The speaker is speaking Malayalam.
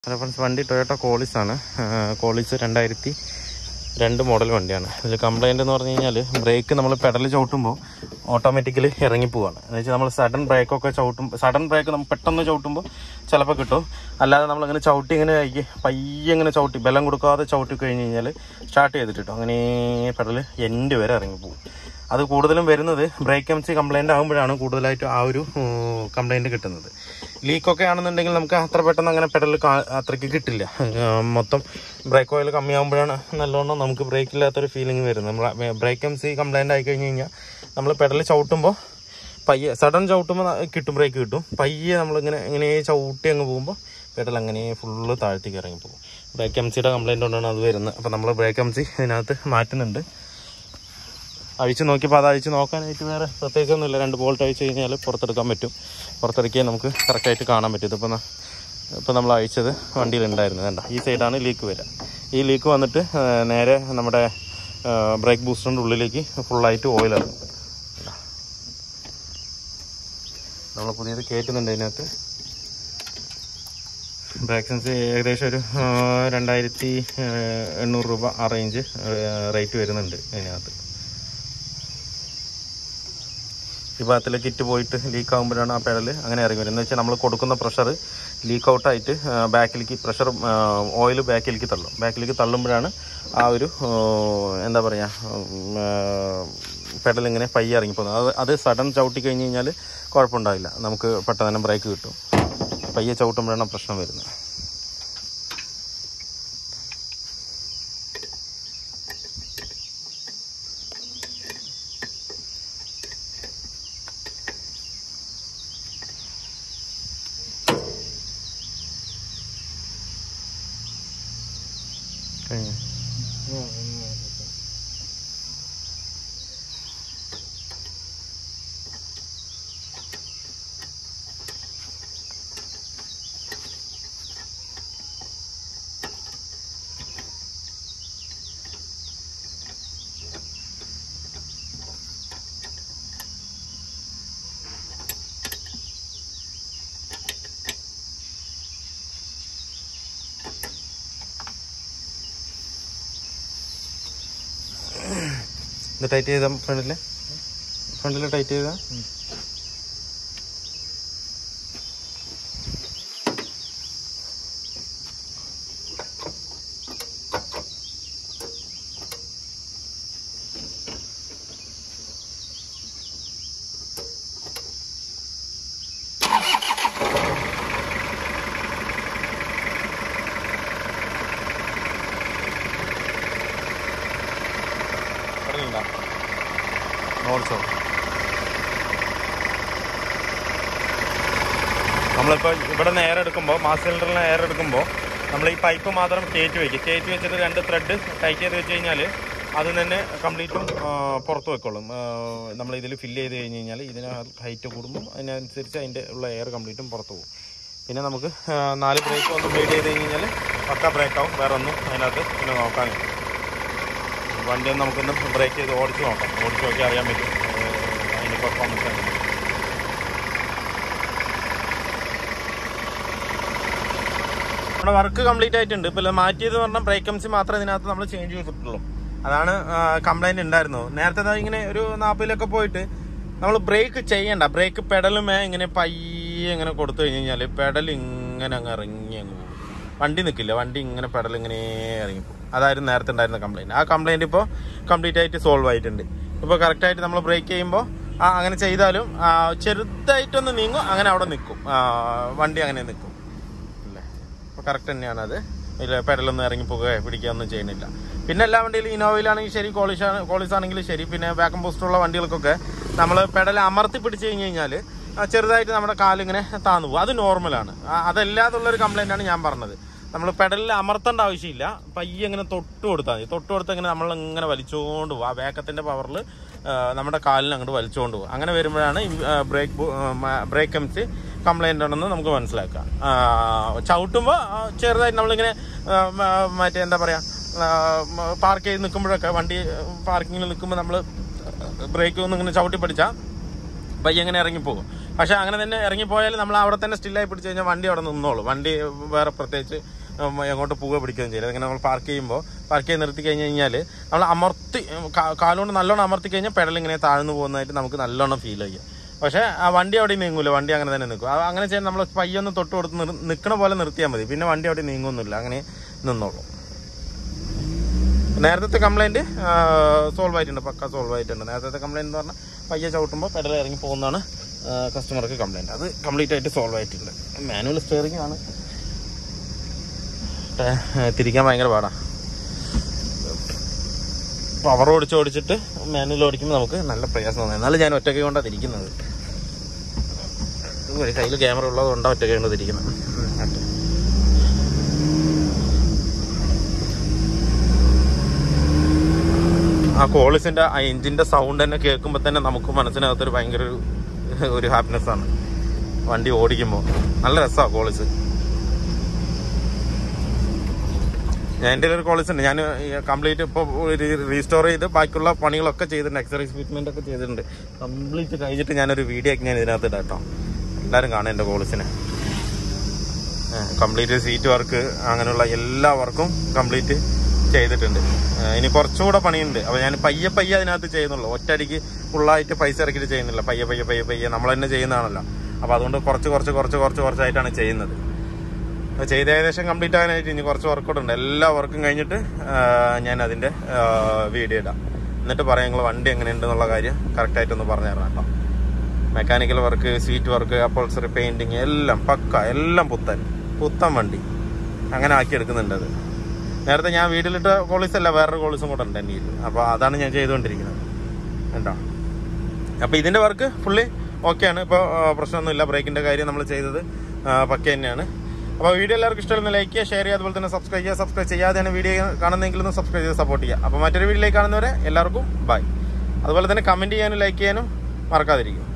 ഹലോ ഫ്രണ്ട്സ് വണ്ടി ടൊയോട്ട കോളിസ് ആണ് കോളിസ് രണ്ടായിരത്തി രണ്ട് മോഡൽ വണ്ടിയാണ് ഇതിൽ കംപ്ലൈൻറ്റ് എന്ന് പറഞ്ഞു കഴിഞ്ഞാൽ ബ്രേക്ക് നമ്മൾ പെഡൽ ചവിട്ടുമ്പോൾ ഓട്ടോമാറ്റിക്കലി ഇറങ്ങിപ്പോവാണ് എന്ന് വെച്ചാൽ നമ്മൾ സഡൻ ബ്രേക്കൊക്കെ ചവിട്ടും സഡൻ ബ്രേക്ക് നമ്മൾ പെട്ടെന്ന് ചവിട്ടുമ്പോൾ ചിലപ്പോൾ കിട്ടും അല്ലാതെ നമ്മളിങ്ങനെ ചവിട്ടി ഇങ്ങനെ ആയി പയ്യെ ഇങ്ങനെ ചവിട്ടി ബലം കൊടുക്കാതെ ചവിട്ടി കഴിഞ്ഞ് കഴിഞ്ഞാൽ സ്റ്റാർട്ട് ചെയ്തിട്ട് കിട്ടും അങ്ങനെ പെഡൽ എൻഡ് വരെ ഇറങ്ങിപ്പോവും അത് കൂടുതലും വരുന്നത് ബ്രേക്ക് എം സി കംപ്ലൈൻ്റ് ആകുമ്പോഴാണ് കൂടുതലായിട്ട് ആ ഒരു കംപ്ലൈൻറ്റ് കിട്ടുന്നത് ലീക്കൊക്കെ ആണെന്നുണ്ടെങ്കിൽ നമുക്ക് അത്ര പെട്ടെന്ന് അങ്ങനെ പെഡൽ അത്രയ്ക്ക് കിട്ടില്ല ആ, മൊത്തം ബ്രേക്ക് ഓയിൽ കമ്മിയാകുമ്പോഴാണ് നല്ലോണം നമുക്ക് ബ്രേക്ക് ഇല്ലാത്തൊരു ഫീലിംഗ് വരുന്നത് നമ്മൾ ബ്രേക്ക് എം സി കംപ്ലൈൻ്റ് ആയി കഴിഞ്ഞ് കഴിഞ്ഞാൽ നമ്മൾ പെഡൽ ചവിട്ടുമ്പോൾ പയ്യെ സഡൻ ചവിട്ടുമ്പോൾ കിട്ടും ബ്രേക്ക് കിട്ടും പയ്യെ നമ്മളിങ്ങനെ ഇങ്ങനെ ചവിട്ടി അങ്ങ് പോകുമ്പോൾ പെഡൽ അങ്ങനെ ഫുള്ള് താഴ്ത്തേക്ക് ഇറങ്ങി പോകും ബ്രേക്ക് എം സിയുടെ കംപ്ലൈൻറ്റ് കൊണ്ടാണ് അത് വരുന്നത് അപ്പോൾ നമ്മൾ ബ്രേക്ക് എം സി ഇതിനകത്ത് മാറ്റുന്നുണ്ട് അഴിച്ച് നോക്കിയപ്പോൾ അത് അഴിച്ച് നോക്കാനായിട്ട് വേറെ പ്രത്യേകിച്ചൊന്നുമില്ല രണ്ട് ബോൾട്ട് അഴിച്ച് കഴിഞ്ഞാൽ പുറത്തെടുക്കാൻ പറ്റും പുറത്തെടുക്കിയാൽ നമുക്ക് കറക്റ്റായിട്ട് കാണാൻ പറ്റും ഇതിപ്പോൾ ന- ഇപ്പോൾ നമ്മൾ അഴിച്ചത് വണ്ടിയിലുണ്ടായിരുന്നു വേണ്ട ഈ സൈഡാണ് ലീക്ക് വരിക ഈ ലീക്ക് വന്നിട്ട് ആ, നേരെ നമ്മുടെ ബ്രേക്ക് ബൂസ്റ്ററിൻ്റെ ഉള്ളിലേക്ക് ഫുള്ളായിട്ട് ഓയിൽ ഇറങ്ങും നമ്മൾ പുതിയത് കയറ്റുന്നുണ്ട് ഇതിനകത്ത് ബ്രേക്ക് സെൻസ് ഏകദേശം ഒരു ആ, രണ്ടായിരത്തി ആ, എണ്ണൂറ് രൂപ ആ റേഞ്ച് റേറ്റ് വരുന്നുണ്ട് ഇതിനകത്ത് ഈ ഭാഗത്തിലെ കിറ്റ് പോയിട്ട് ലീക്ക് ആകുമ്പോഴാണ് ആ പെഡൽ അങ്ങനെ ഇറങ്ങി വരുന്നത് എന്ന് വെച്ചാൽ നമ്മൾ കൊടുക്കുന്ന പ്രഷർ ലീക്ക് ഔട്ടായിട്ട് ബാക്കിലേക്ക് പ്രഷർ ഓയിൽ ബാക്കിലേക്ക് തള്ളും ബാക്കിലേക്ക് തള്ളുമ്പോഴാണ് ആ ഒരു ആ, എന്താ പറയുക പെഡൽ ഇങ്ങനെ പയ്യെ ഇറങ്ങിപ്പോകുന്നത് അത് അത് സഡൻ ചവിട്ടി കഴിഞ്ഞ് കഴിഞ്ഞാൽ കുഴപ്പമുണ്ടാവില്ല നമുക്ക് പെട്ടെന്ന് തന്നെ ബ്രേക്ക് കിട്ടും പയ്യെ ചവിട്ടുമ്പോഴാണ് പ്രശ്നം വരുന്നത് കഴിഞ്ഞു ഇത് ടൈറ്റ് ചെയ്താൽ ഫ്രണ്ടിൽ ഫ്രണ്ടിൽ ടൈറ്റ് ചെയ്താൽ പറഞ്ഞില്ല ഓടിച്ചോ നമ്മളിപ്പോൾ ഇവിടെ നിന്ന് എയർ എടുക്കുമ്പോൾ മാസ് സിലിണ്ടറിൽ നിന്ന് എയർ എടുക്കുമ്പോൾ നമ്മൾ ഈ പൈപ്പ് മാത്രം കയറ്റി വയ്ക്കും കയറ്റി വെച്ചിട്ട് രണ്ട് ത്രെഡ് ടൈറ്റ് ചെയ്ത് വെച്ച് കഴിഞ്ഞാൽ അത് തന്നെ കംപ്ലീറ്റും പുറത്ത് വെക്കോളും നമ്മൾ ഇതിൽ ഫില്ല് ചെയ്ത് കഴിഞ്ഞ് കഴിഞ്ഞാൽ ഇതിന് ഹൈറ്റ് കൂടുമ്പോൾ അതിനനുസരിച്ച് അതിൻ്റെ ഉള്ള എയർ കംപ്ലീറ്റും പുറത്ത് പോകും പിന്നെ നമുക്ക് ആ, നാല് ബ്രേക്ക് ഒന്ന് ബ്ലേഡ് ചെയ്ത് കഴിഞ്ഞ് കഴിഞ്ഞാൽ പക്ക ബ്രേക്കാവും വേറെ ഒന്നും അതിനകത്ത് പിന്നെ നോക്കാനില്ല വണ്ടി ഒന്ന് നമുക്കൊന്ന് ബ്രേക്ക് ചെയ്ത് ഓടിച്ച് നോക്കാം ഓടിച്ച് നോക്കി അറിയാൻ പറ്റും ഏഹ് അതിൻ്റെ പെർഫോമൻസ് എങ്ങനെ നമ്മുടെ വർക്ക് കംപ്ലീറ്റ് ആയിട്ടുണ്ട് ഇപ്പോൾ മാറ്റിയത് പറഞ്ഞാൽ ബ്രേക്ക് എംസി മാത്രമേ ഇതിനകത്ത് നമ്മൾ ചേഞ്ച് ചെയ്തിട്ടുള്ളൂ അതാണ് കംപ്ലൈന്റ് ഉണ്ടായിരുന്നത് നേരത്തെ ദാ ഇങ്ങനെ ഒരു നാൽപ്പതിലൊക്കെ പോയിട്ട് നമ്മൾ ബ്രേക്ക് ചെയ്യണ്ട ബ്രേക്ക് പെഡലുമേ ഇങ്ങനെ പയ്യെ ഇങ്ങനെ കൊടുത്തു കഴിഞ്ഞ് കഴിഞ്ഞാൽ പെഡൽ ഇങ്ങനെ അങ്ങ് ഇറങ്ങി അങ്ങ് പോകും വണ്ടി നിൽക്കില്ല വണ്ടി ഇങ്ങനെ പെഡൽ ഇങ്ങനെ ഇറങ്ങിപ്പോകും അതായിരുന്നു നേരത്തെ ഉണ്ടായിരുന്ന കംപ്ലൈന്റ് ആ കംപ്ലൈന്റ് ഇപ്പോൾ കംപ്ലീറ്റ് ആയിട്ട് സോൾവ് ആയിട്ടുണ്ട് ഇപ്പോൾ കറക്റ്റായിട്ട് നമ്മൾ ബ്രേക്ക് ചെയ്യുമ്പോൾ ആ അങ്ങനെ ചെയ്താലും ആ, ചെറുതായിട്ടൊന്ന് നീങ്ങും അങ്ങനെ അവിടെ നിൽക്കും ആ, വണ്ടി അങ്ങനെ നിൽക്കും അല്ലേ അപ്പോൾ കറക്റ്റ് തന്നെയാണ് അത് ഇല്ല പെഡലൊന്നും ഇറങ്ങി പോകുകയോ പിടിക്കുകയൊന്നും ചെയ്യുന്നില്ല പിന്നെ എല്ലാ വണ്ടിയിലും ഇനോവയിലാണെങ്കിൽ ശരി കോളിഷ് കോളിസ് ആണെങ്കിലും ശരി പിന്നെ ബാക്കം പോസ്റ്റുള്ള വണ്ടികൾക്കൊക്കെ നമ്മൾ പെഡൽ അമർത്തി പിടിച്ച് കഴിഞ്ഞ് കഴിഞ്ഞാൽ ചെറുതായിട്ട് നമ്മുടെ കാലിങ്ങനെ താന്നു പോകും അത് നോർമലാണ് അതല്ലാതുള്ളൊരു കംപ്ലൈൻ്റ് ആണ് ഞാൻ പറഞ്ഞത് നമ്മൾ പെഡലിൽ അമർത്തേണ്ട ആവശ്യമില്ല പയ്യെ ഇങ്ങനെ തൊട്ട് കൊടുത്താൽ മതി തൊട്ട് കൊടുത്ത് ഇങ്ങനെ നമ്മൾ ഇങ്ങനെ വലിച്ചുകൊണ്ട് പോകും ആ വേക്കത്തിൻ്റെ പവറിൽ നമ്മുടെ കാലിന് അങ്ങോട്ട് വലിച്ചുകൊണ്ട് പോകും അങ്ങനെ വരുമ്പോഴാണ് ബ്രേക്ക് ബ്രേക്ക് എംസി കംപ്ലൈൻ്റ് ഉണ്ടെന്ന് നമുക്ക് മനസ്സിലാക്കാം ചവിട്ടുമ്പോൾ ചെറുതായിട്ട് നമ്മളിങ്ങനെ ആ, മ- മറ്റേ എന്താ പറയുക പാർക്ക് ചെയ്ത് നിൽക്കുമ്പോഴൊക്കെ വണ്ടി പാർക്കിങ്ങിൽ നിൽക്കുമ്പോൾ നമ്മൾ ബ്രേക്ക് ഒന്ന് ഇങ്ങനെ ചവിട്ടി പഠിച്ചാൽ പയ്യെ ഇങ്ങനെ ഇറങ്ങിപ്പോകും പക്ഷെ അങ്ങനെ തന്നെ ഇറങ്ങിപ്പോയാൽ നമ്മൾ അവിടെ തന്നെ സ്റ്റില്ലായി പിടിച്ചു കഴിഞ്ഞാൽ വണ്ടി അവിടെ നിന്നോളൂ വണ്ടി വേറെ പ്രത്യേകിച്ച് ഉം, എങ്ങോട്ട് പോവുക പിടിക്കുകയും ചെയ്യില്ല ഇങ്ങനെ നമ്മൾ പാർക്ക് ചെയ്യുമ്പോൾ പാർക്ക് ചെയ്ത് നിർത്തി കഴിഞ്ഞ് കഴിഞ്ഞാൽ നമ്മൾ അമർത്തി ഉം, കാ- കാലുകൊണ്ട് നല്ലോണം അമർത്തി കഴിഞ്ഞാൽ പെഡൽ ഇങ്ങനെ താഴ്ന്നു പോകുന്നതായിട്ട് നമുക്ക് നല്ലോണം ഫീൽ ചെയ്യും പക്ഷേ ആ വണ്ടി അവിടെ നീങ്ങൂല വണ്ടി അങ്ങനെ തന്നെ നിൽക്കും ആ- അങ്ങനെ ചെയ്യാൻ നമ്മൾ പയ്യൊന്ന് തൊട്ട് കൊടുത്ത് നിർ- നിൽക്കണ പോലെ നിർത്തിയാൽ മതി പിന്നെ വണ്ടി അവിടെ നീങ്ങുന്നില്ല അങ്ങനെ നിന്നോളൂ നേരത്തെ കംപ്ലൈന്റ് സോൾവ് ആയിട്ടുണ്ട് പക്ക സോൾവ് ആയിട്ടുണ്ട് നേരത്തെ കംപ്ലൈന്റ് എന്ന് പറഞ്ഞാൽ പയ്യെ ചവിട്ടുമ്പോൾ പെഡൽ ഇറങ്ങി പോകുന്നതാണ് കസ്റ്റമർക്ക് കംപ്ലൈന്റ് അത് കംപ്ലീറ്റ് ആയിട്ട് സോൾവ് ആയിട്ടുണ്ട് മാനുവൽ സ്റ്റിയറിംഗ് ആണ് ഏ, തിരിക്കാൻ ഭയങ്കര പാടാ പവർ ഓടിച്ച് ഓടിച്ചിട്ട് മാനുവൽ ഓടിക്കുമ്പോൾ നമുക്ക് നല്ല പ്രയാസം തോന്നുന്നു എന്നാലും ഞാൻ ഒറ്റയ്ക്ക് കൊണ്ടാണ് തിരിക്കുന്നത് കയ്യിൽ ക്യാമറ ഉള്ളത് കൊണ്ടാണ് ഒറ്റയ്ക്ക് കൊണ്ട് തിരിക്കുന്നത് ഉം, ഓക്കേ. ആ കോളിസിന്റെ ആ എഞ്ചിന്റെ സൗണ്ട് തന്നെ കേൾക്കുമ്പോൾ തന്നെ നമുക്ക് മനസ്സിനകത്തൊരു ഭയങ്കര ഒരു ഒരു ഹാപ്പിനെസ് ആണ് വണ്ടി ഓടിക്കുമ്പോൾ നല്ല രസമാണ് കോളിസ് ഞാൻ എൻ്റെ ഒരു കോളേജ് ഉണ്ട് ഞാൻ കംപ്ലീറ്റ് ഇപ്പോൾ റീസ്റ്റോർ ചെയ്ത് ബാക്കിയുള്ള പണികളൊക്കെ ചെയ്തിട്ടുണ്ട് എക്സറൈസ് ഫിറ്റ്മെന്റ് ഒക്കെ ചെയ്തിട്ടുണ്ട് കംപ്ലീറ്റ് കഴിഞ്ഞിട്ട് ഞാനൊരു വീഡിയോ ഒക്കെ ഞാൻ ഇതിനകത്ത് ഇടാം കേട്ടോ എല്ലാവരും കാണാം എൻ്റെ കോളേജിനെ കംപ്ലീറ്റ് സീറ്റ് വർക്ക് അങ്ങനെയുള്ള എല്ലാ വർക്കും കംപ്ലീറ്റ് ചെയ്തിട്ടുണ്ട് ഏ, ഇനി കുറച്ചുകൂടെ പണിയുണ്ട് അപ്പോൾ ഞാൻ പയ്യെ പയ്യെ അതിനകത്ത് ചെയ്യുന്നുള്ളൂ ഒറ്റയടിക്ക് ഫുള്ളായിട്ട് പൈസ ഇറക്കിയിട്ട് ചെയ്യുന്നില്ല പയ്യെ പയ്യെ പയ്യെ പയ്യെ നമ്മൾ തന്നെ ചെയ്യുന്നതാണല്ലോ അപ്പോൾ അതുകൊണ്ട് കുറച്ച് കുറച്ച് കുറച്ച് കുറച്ച് കുറച്ചായിട്ടാണ് ചെയ്യുന്നത് അത് ചെയ്ത് ഏകദേശം കംപ്ലീറ്റ് ആകാനായിട്ട് ഇനി കുറച്ച് വർക്കൗട്ട് ഉണ്ട് എല്ലാ വർക്കും കഴിഞ്ഞിട്ട് ആ, ഞാൻ അതിന്റെ വീഡിയോ ഇടാം എന്നിട്ട് പറയാം നിങ്ങൾ വണ്ടി എങ്ങനെയുണ്ട് എന്നുള്ള കാര്യം കറക്റ്റായിട്ടൊന്ന് പറഞ്ഞു തരണം കേട്ടോ mechanical work seat work upholstery painting എല്ലാം പക്ക എല്ലാം പുത്തൻ പുത്തൻ വണ്ടി അങ്ങനെ ആക്കി എടുക്കുന്നുണ്ട് അത് നേരത്തെ ഞാൻ വീട്ടിലിട്ട കോളീസ് അല്ല വേറൊരു കോളീസും കൂടെ ഉണ്ട് എൻ്റെ കയ്യിൽ അപ്പോൾ അതാണ് ഞാൻ ചെയ്തുകൊണ്ടിരിക്കുന്നത് കേട്ടോ അപ്പോൾ ഇതിന്റെ വർക്ക് ഫുള്ളി ഓക്കെയാണ് ഇപ്പോൾ പ്രശ്നമൊന്നുമില്ല ബ്രേക്കിന്റെ കാര്യം നമ്മൾ ചെയ്തത് ആ, പക്ക തന്നെയാണ് അപ്പോൾ വീഡിയോ എല്ലാവർക്കും ഇഷ്ടമായിരുന്നു ലൈക്ക് ചെയ്യുക ഷെയർ ചെയ്യുക അതുപോലെ തന്നെ സബ്സ്ക്രൈബ് ചെയ്യുക സബ്സ്ക്രൈബ് ചെയ്യാതെയാണ് വീഡിയോ കാണുന്നെങ്കിൽ ഒന്ന് സബ്സ്ക്രൈബ് ചെയ്ത് സപ്പോർട്ട് ചെയ്യുക അപ്പോൾ മറ്റൊരു വീഡിയോയിലേക്ക് കാണുന്നവരെ എല്ലാവർക്കും ബൈ അതുപോലെ തന്നെ കമന്റ് ചെയ്യാനും ലൈക്ക് ചെയ്യാനും മറക്കാതിരിക്കും